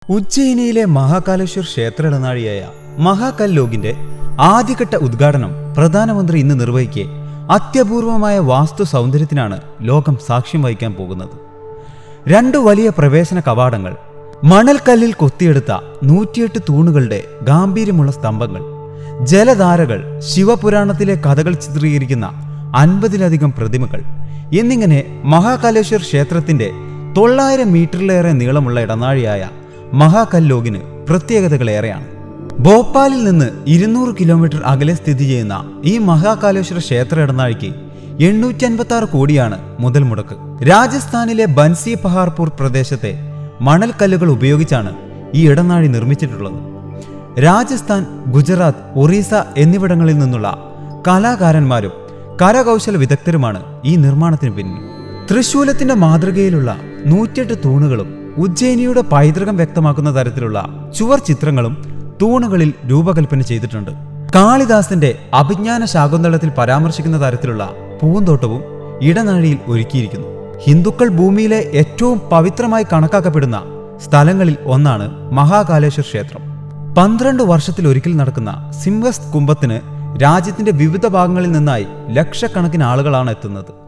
ഉജ്ജയിനിയിലെ മഹാകാലേശ്വർ ക്ഷേത്ര ഇടനാഴിയായ മഹാകല്ലോകിന്റെ ആദ്യഘട്ട ഉദ്ഘാടനം പ്രധാനമന്ത്രി ഇന്ന് നിർവഹിക്കെ അത്യപൂർവമായ വാസ്തു സൗന്ദര്യത്തിനാണ് ലോകം സാക്ഷ്യം വഹിക്കാൻ പോകുന്നത് രണ്ട് വലിയ പ്രവേശന കവാടങ്ങൾ മണൽക്കല്ലിൽ കൊത്തിയെടുത്ത നൂറ്റിയെട്ട് തൂണുകളുടെ ഗാംഭീര്യമുള്ള സ്തംഭങ്ങൾ ജലധാരകൾ ശിവപുരാണത്തിലെ കഥകൾ ചിത്രീകരിക്കുന്ന അൻപതിലധികം പ്രതിമകൾ എന്നിങ്ങനെ മഹാകാലേശ്വർ ക്ഷേത്രത്തിന്റെ തൊള്ളായിരം മീറ്ററിലേറെ നീളമുള്ള ഇടനാഴിയായ മഹാകല്ലോകിന് പ്രത്യേകതകളേറെയാണ് ഭോപ്പാലിൽ നിന്ന് ഇരുന്നൂറ് കിലോമീറ്റർ അകലെ സ്ഥിതി ചെയ്യുന്ന ഈ മഹാകാലേശ്വര ക്ഷേത്ര ഇടനാഴിക്ക് എണ്ണൂറ്റി അൻപത്തി ആറ് കോടിയാണ് മുതൽ മുടക്ക് രാജസ്ഥാനിലെ ബൻസി പഹാർപൂർ പ്രദേശത്തെ മണൽക്കല്ലുകൾ ഉപയോഗിച്ചാണ് ഈ ഇടനാഴി നിർമ്മിച്ചിട്ടുള്ളത് രാജസ്ഥാൻ ഗുജറാത്ത് ഒറീസ എന്നിവിടങ്ങളിൽ നിന്നുള്ള കലാകാരന്മാരും കരകൗശല വിദഗ്ധരുമാണ് ഈ നിർമ്മാണത്തിന് പിന്നിൽ തൃശൂലത്തിന്റെ മാതൃകയിലുള്ള നൂറ്റെട്ട് തൂണുകളും ഉജ്ജയിനിയുടെ പൈതൃകം വ്യക്തമാക്കുന്ന തരത്തിലുള്ള ചുവർ ചിത്രങ്ങളും തൂണുകളിൽ രൂപകൽപ്പന ചെയ്തിട്ടുണ്ട് കാളിദാസന്റെ അഭിജ്ഞാന ശാകുന്തളത്തിൽ പരാമർശിക്കുന്ന തരത്തിലുള്ള പൂന്തോട്ടവും ഇടനാഴിയിൽ ഒരുക്കിയിരിക്കുന്നു ഹിന്ദുക്കൾ ഭൂമിയിലെ ഏറ്റവും പവിത്രമായി കണക്കാക്കപ്പെടുന്ന സ്ഥലങ്ങളിൽ ഒന്നാണ് മഹാകാലേശ്വർ ക്ഷേത്രം പന്ത്രണ്ട് വർഷത്തിൽ ഒരിക്കൽ നടക്കുന്ന സിംഹസ് കുംഭത്തിന് രാജ്യത്തിന്റെ വിവിധ ഭാഗങ്ങളിൽ നിന്നായി ലക്ഷക്കണക്കിന് ആളുകളാണ് എത്തുന്നത്